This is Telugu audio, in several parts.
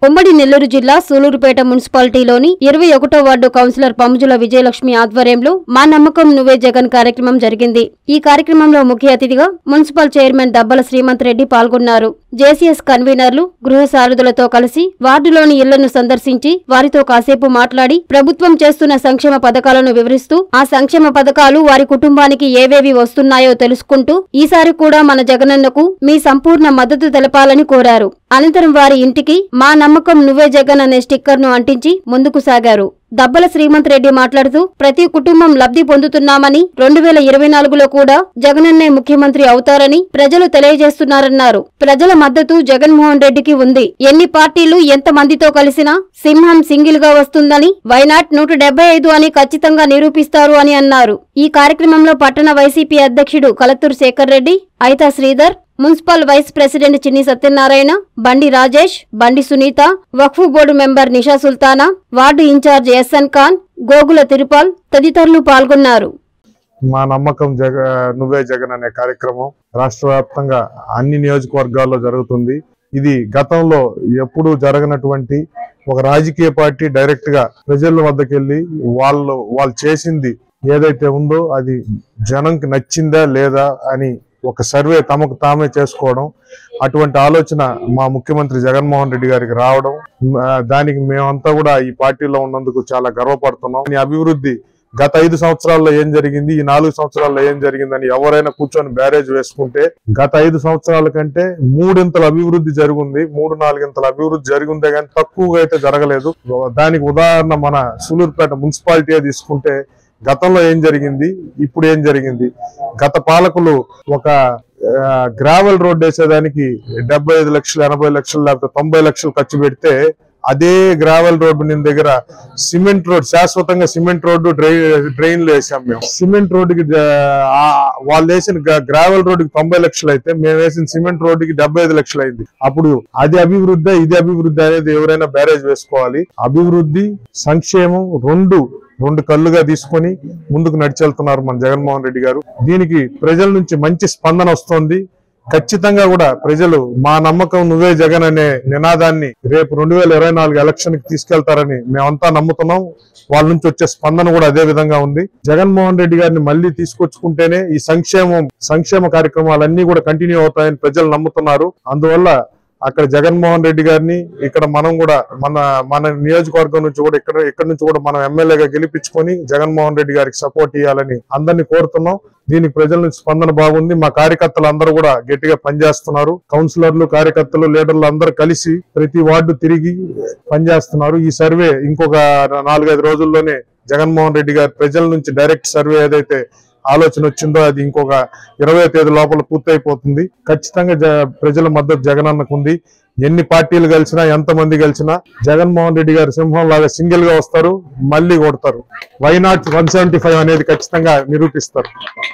ఉమ్మడి నెల్లూరు జిల్లా సూలూరుపేట మున్సిపాలిటీలోని ఇరవై ఒకటో వార్డు కౌన్సిలర్ పముజుల విజయలక్ష్మి ఆధ్వర్యంలో మా నమ్మకం నువ్వే జగన్ కార్యక్రమం జరిగింది ఈ కార్యక్రమంలో ముఖ్య అతిథిగా మున్సిపల్ చైర్మన్ దబ్బల శ్రీమంత్ రెడ్డి పాల్గొన్నారు జేసీఎస్ కన్వీనర్లు గృహ సారథులతో కలిసి వార్డులోని ఇళ్లను సందర్శించి వారితో కాసేపు మాట్లాడి ప్రభుత్వం చేస్తున్న సంక్షేమ పథకాలను వివరిస్తూ ఆ సంక్షేమ పథకాలు వారి కుటుంబానికి ఏవేవి వస్తున్నాయో తెలుసుకుంటూ ఈసారి కూడా మన జగనన్నకు మీ సంపూర్ణ మద్దతు తెలపాలని కోరారు అనంతరం వారి ఇంటికి మా నమ్మకం నువ్వే జగన్ అనే స్టిక్కర్ ను అంటించి ముందుకు సాగారు దబ్బల శ్రీమంత్ రెడ్డి మాట్లాడుతూ ప్రతి కుటుంబం లబ్ధి పొందుతున్నామని రెండు వేల ఇరవై నాలుగులో కూడా జగనన్నే ముఖ్యమంత్రి అవుతారని ప్రజలు తెలియజేస్తున్నారన్నారు ప్రజల మద్దతు జగన్మోహన్ రెడ్డికి ఉంది ఎన్ని పార్టీలు ఎంత మందితో కలిసినా సింహం సింగిల్ గా వస్తుందని వైనాట్ నూట డెబ్బై ఐదు అని ఖచ్చితంగా నిరూపిస్తారు అని అన్నారు ఈ కార్యక్రమంలో పట్టణ వైసీపీ అధ్యక్షుడు Kalathuru Sekhar Reddy Aitha Sridhar municipal vice president Chinni Satyanarayana Bandi Rajesh Bandi Sunitha Waqf board member Nisha Sultana ward in-charge SN Khan Gogula Tirupal తదితరులు పాల్గొన్నారు మా నమ్మకం జగ నువ్వే జగన్ అనే కార్యక్రమం రాష్ట్ర వ్యాప్తంగా అన్ని నియోజకవర్గాల్లో జరుగుతుంది ఇది గతంలో ఎప్పుడూ జరగనటువంటి ఒక రాజకీయ పార్టీ డైరెక్ట్ గా ప్రజల వద్దకు వెళ్ళి వాళ్ళు వాళ్ళు చేసింది ఏదైతే ఉందో అది జనంకి నచ్చిందా లేదా అని ఒక సర్వే తమకు తామే చేసుకోవడం అటువంటి ఆలోచన మా ముఖ్యమంత్రి జగన్మోహన్ రెడ్డి గారికి రావడం ఆ, దానికి మేమంతా కూడా ఈ పార్టీలో ఉన్నందుకు చాలా గర్వపడుతున్నాం ఈ అభివృద్ధి గత ఐదు సంవత్సరాల్లో ఏం జరిగింది ఈ నాలుగు సంవత్సరాల్లో ఏం జరిగిందని ఎవరైనా కూర్చొని బ్యారేజ్ వేసుకుంటే గత ఐదు సంవత్సరాల కంటే మూడింతల అభివృద్ధి జరిగింది మూడు నాలుగింతల అభివృద్ధి జరిగిందే కానీ తక్కువగా అయితే జరగలేదు దానికి ఉదాహరణ మన సూలూరుపేట మున్సిపాలిటీ తీసుకుంటే గతంలో ఏం జరిగింది ఇప్పుడు ఏం జరిగింది గత పాలకులు ఒక గ్రావెల్ రోడ్ వేసేదానికి డెబ్బై ఐదు లక్షలు ఎనభై లక్షలు లేకపోతే తొంభై లక్షలు ఖర్చు పెడితే అదే గ్రావెల్ రోడ్డు నేను దగ్గర సిమెంట్ రోడ్ శాశ్వతంగా సిమెంట్ రోడ్డు డ్రై డ్రైన్లు వేసాం మేము సిమెంట్ రోడ్డుకి ఆ, వాళ్ళు వేసిన గ్రావెల్ రోడ్డుకి తొంభై లక్షలు అయితే మేము వేసిన సిమెంట్ రోడ్డుకి డెబ్బై ఐదు లక్షలు అయింది అప్పుడు అది అభివృద్ధి ఇది అభివృద్ధి అనేది ఎవరైనా బ్యారేజ్ వేసుకోవాలి అభివృద్ధి సంక్షేమం రెండు రెండు కళ్ళుగా తీసుకొని ముందుకు నడిచెళ్తున్నారు మన జగన్మోహన్ రెడ్డి గారు దీనికి ప్రజల నుంచి మంచి స్పందన వస్తోంది ఖచ్చితంగా కూడా ప్రజలు మా నమ్మకం నువ్వే జగన్ అనే నినాదాన్ని రేపు రెండు వేల ఇరవై నాలుగు ఎలక్షన్ కి తీసుకెళ్తారని మేమంతా నమ్ముతున్నాం వాళ్ళ నుంచి వచ్చే స్పందన కూడా అదే విధంగా ఉంది జగన్మోహన్ రెడ్డి గారిని మళ్ళీ తీసుకొచ్చుకుంటేనే ఈ సంక్షేమం సంక్షేమ కార్యక్రమాలన్నీ కూడా కంటిన్యూ అవుతాయని ప్రజలు నమ్ముతున్నారు అందువల్ల అక్కడ జగన్మోహన్ రెడ్డి గారిని ఇక్కడ మనం కూడా మన మన నియోజకవర్గం నుంచి కూడా ఇక్కడ ఇక్కడ నుంచి కూడా మనం ఎమ్మెల్యేగా గెలిపించుకొని జగన్మోహన్ రెడ్డి గారికి సపోర్ట్ ఇవ్వాలని అందరినీ కోరుతున్నాం దీనికి ప్రజల నుంచి స్పందన బాగుంది మా కార్యకర్తలు అందరూ కూడా గట్టిగా పనిచేస్తున్నారు కౌన్సిలర్లు కార్యకర్తలు లీడర్లు అందరూ కలిసి ప్రతి వార్డు తిరిగి పనిచేస్తున్నారు ఈ సర్వే ఇంకొక నాలుగైదు రోజుల్లోనే జగన్మోహన్ రెడ్డి గారి ప్రజల నుంచి డైరెక్ట్ సర్వే ఏదైతే ఆలోచన వచ్చిందో అది ఇంకొక ఇరవై తేదీ లోపల పూర్తయిపోతుంది ఖచ్చితంగా జ- ప్రజల మద్దతు జగనన్నకు ఉంది ఎన్ని పార్టీలు కలిసినా ఎంత మంది కలిసినా జగన్మోహన్ రెడ్డి గారి సింహం లాగా సింగిల్ గా వస్తారు మళ్ళీ కొడతారు why not one seventy five అనేది ఖచ్చితంగా నిరూపిస్తారు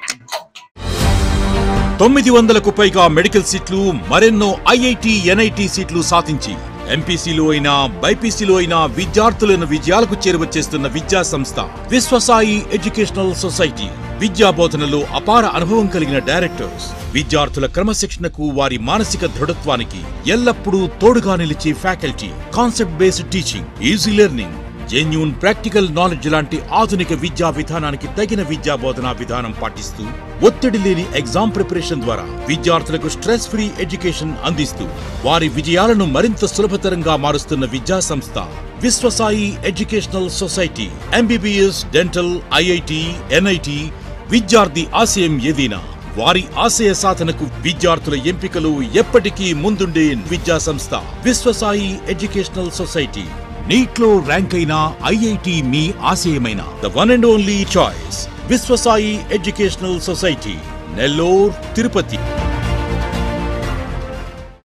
తొమ్మిది వందలకు పైగా మెడికల్ సీట్లు మరెన్నో ఐఐటి ఎన్ఐటి సీట్లు సాధించి ఎంపీసీలో అయినా బైపీసీలో అయినా విద్యార్థులను విజయాలకు చేరువచేస్తున్న విద్యా సంస్థ విశ్వసాయి ఎడ్యుకేషనల్ సొసైటీ విద్యా బోధనలో అపార అనుభవం కలిగిన డైరెక్టర్స్ విద్యార్థుల క్రమశిక్షణకు వారి మానసిక దృఢత్వానికి ఎల్లప్పుడూ తోడుగా నిలిచే faculty concept based teaching easy learning genuine practical knowledge లాంటి ఆధునిక విద్యా విధానానికి తగిన విద్యా బోధనా విధానం పాటిస్తూ ఒత్తిడి లేని ఎగ్జామ్ ప్రిపరేషన్ ద్వారా విద్యార్థులకు స్ట్రెస్ ఫ్రీ ఎడ్యుకేషన్ అందిస్తూ వారి విజయాలను మరింత సులభతరంగా మారుస్తున్న విద్యా సంస్థ Viswasai educational society MBBS dental IIT NIT విద్యార్థి ఆశయం ఏదైనా వారి ఆశయ సాధనకు విద్యార్థుల ఎంపికలు ఎప్పటికీ ముందుండే విద్యా సంస్థ విశ్వసాయి ఎడ్యుకేషనల్ సొసైటీ నీట్ లో ర్యాంక్ అయిన ఐఐటి మీ ఆశయమైన the one and only choice Vishwasai educational society Nellore Tirupati